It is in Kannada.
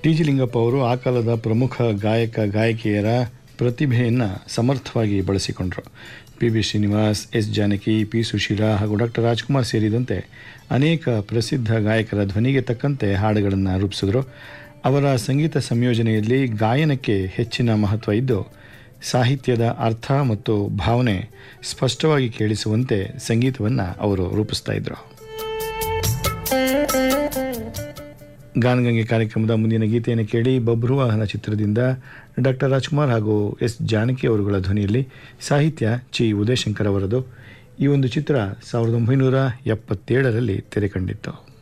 ಟಿ ಜಿ ಲಿಂಗಪ್ಪ ಅವರು ಆ ಕಾಲದ ಪ್ರಮುಖ ಗಾಯಕ ಗಾಯಕಿಯರ ಪ್ರತಿಭೆಯನ್ನು ಸಮರ್ಥವಾಗಿ ಬಳಸಿಕೊಂಡರು P B Srinivas S Janaki P Susheela ಹಾಗೂ ಡಾಕ್ಟರ್ ರಾಜ್ಕುಮಾರ್ ಸೇರಿದಂತೆ ಅನೇಕ ಪ್ರಸಿದ್ಧ ಗಾಯಕರ ಧ್ವನಿಗೆ ತಕ್ಕಂತೆ ಹಾಡುಗಳನ್ನು ರೂಪಿಸಿದರು ಅವರ ಸಂಗೀತ ಸಂಯೋಜನೆಯಲ್ಲಿ ಗಾಯನಕ್ಕೆ ಹೆಚ್ಚಿನ ಮಹತ್ವ ಇದ್ದು ಸಾಹಿತ್ಯದ ಅರ್ಥ ಮತ್ತು ಭಾವನೆ ಸ್ಪಷ್ಟವಾಗಿ ಕೇಳಿಸುವಂತೆ ಸಂಗೀತವನ್ನು ಅವರು ರೂಪಿಸ್ತಾ ಇದ್ರು ಗಾನಗಂಗೆ ಕಾರ್ಯಕ್ರಮದ ಮುಂದಿನ ಗೀತೆಯನ್ನು ಕೇಳಿ ಬಬ್ರುವಾಹನ ಚಿತ್ರದಿಂದ ಡಾಕ್ಟರ್ ರಾಜ್ಕುಮಾರ್ ಹಾಗೂ ಎಸ್ ಜಾನಕಿ ಅವರುಗಳ ಧ್ವನಿಯಲ್ಲಿ ಸಾಹಿತ್ಯ ಚಿ ಉದಯಶಂಕರ್ ಅವರದು ಈ ಒಂದು ಚಿತ್ರ ಸಾವಿರದ ಒಂಬೈನೂರ ಎಪ್ಪತ್ತೇಳರಲ್ಲಿ ತೆರೆ ಕಂಡಿತ್ತು